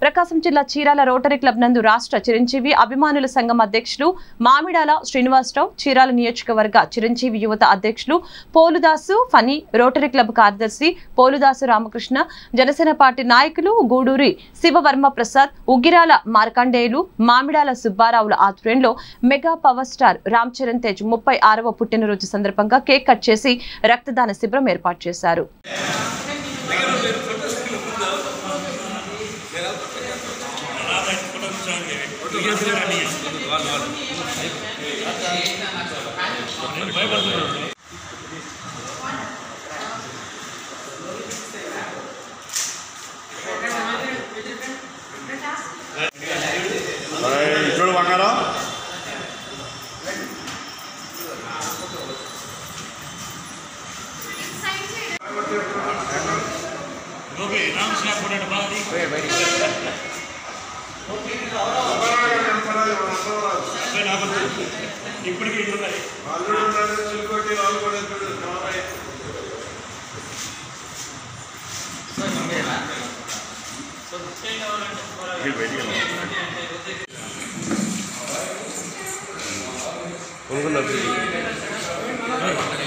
ప్రకాశం జిల్లా Chirala rotary club నందు రాష్ట్ర చిరంజీవి అభిమానుల సంఘం అధ్యక్షులు మామిడాల శ్రీనివాసరావు చీరాల నియోజకవర్గ చిరంజీవి యువత అధ్యక్షులు పోలుదాసు ఫనీ రోటరీ క్లబ్ కార్యదర్శి పోలుదాసు రామకృష్ణ జనసేన పార్టీ నాయకులు గూడూరి శివవర్మ ప్రసాద్ ఉగ్గిరాల మార్కండేయులు మామిడాల సుబ్బారావుల ఆధ్వర్యంలో mega power star Ram Charan Tej ముప్పై ఆరవ పుట్టినరోజు సందర్భంగా కేక్ కట్ చేసి రక్తదాన శిబిరం ఏర్పాటు చేశారు చూడు బంగారం కొనుక్కున్నారు